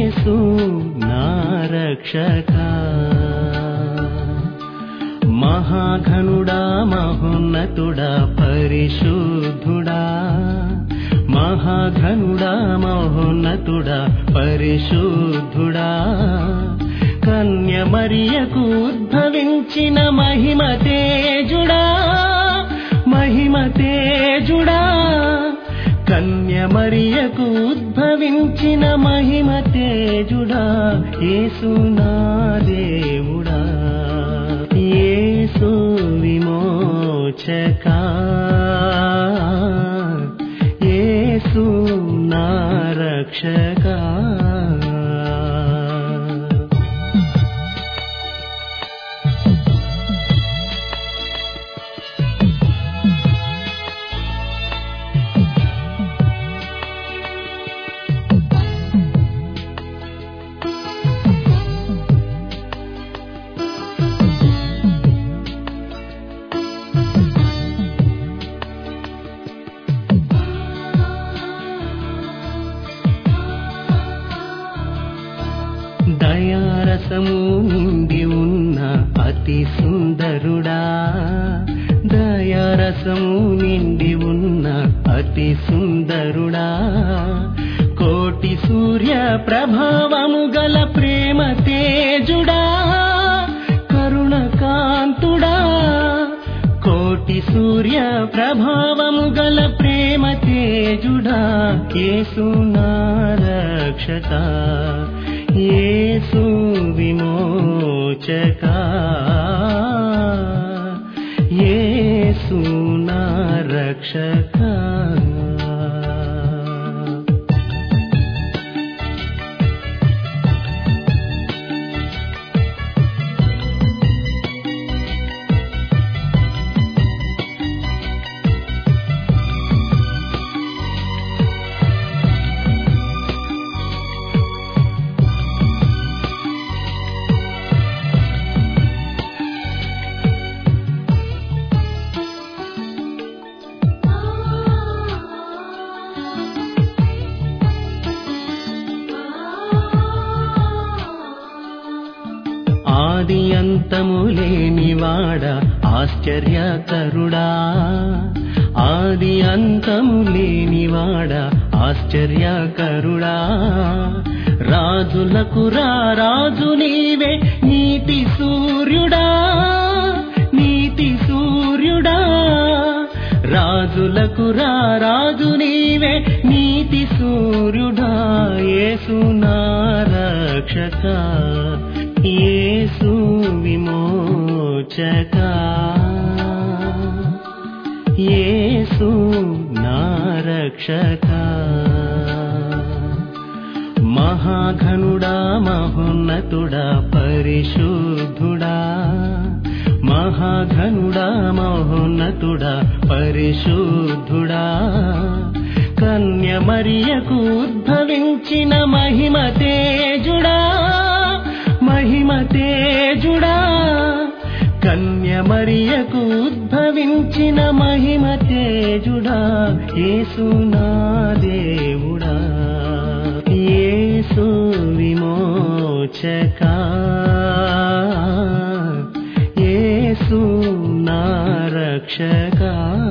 యేసు నా రక్షక మహాఘనుడా మహోన్నతుడా పరిశుద్ధుడా మహాఘనుడా మహోన్నతుడా పరిశుద్ధుడా కన్యమరియకు ఉద్భవించిన మహిమ తేజుడా మహిమ తేజుడా కన్యమరియకు ఉద్భవించిన మహిమ తేజుడా యేసునా దేవుడా యేసు విమోచకా యేసు నా రక్షకా దయారసము నిండి ఉన్న అతి సుందరుడా దయారసము నిండి ఉన్న అతి సుందరుడా కోటి సూర్య ప్రభావము గల ప్రేమ తేజుడా కరుణ కాంతుడా కోటి సూర్య ప్రభావము గల ప్రేమ తేజుడా యేసు నా రక్షక యేసు విమోచక యేసు నా రక్షక ఆది అంతము లేనివాడ ఆశ్చర్యకరుడా ఆది అంతము లేనివాడ ఆశ్చర్యకరుడా రాజులకు రా రాజు నీవే నీతి సూర్యుడా నీతి సూర్యుడా రాజులకు రా రాజు నీవే నీతి సూర్యుడా యేసు నా రక్షక యేసు విమోచక యేసు నా రక్షక మహాఘనుడా మహోన్నతుడా పరిశుద్ధుడా మహాఘనుడా మహోన్నతుడా పరిశుద్ధుడా కన్యమరియకు ఉద్భవించిన మహిమ తేజుడా మహిమ తేజుడా కన్యమరియకు ఉద్భవించిన మహిమ తేజుడా యేసు నా దేవుడా యేసు విమోచక యేసు నా రక్షకా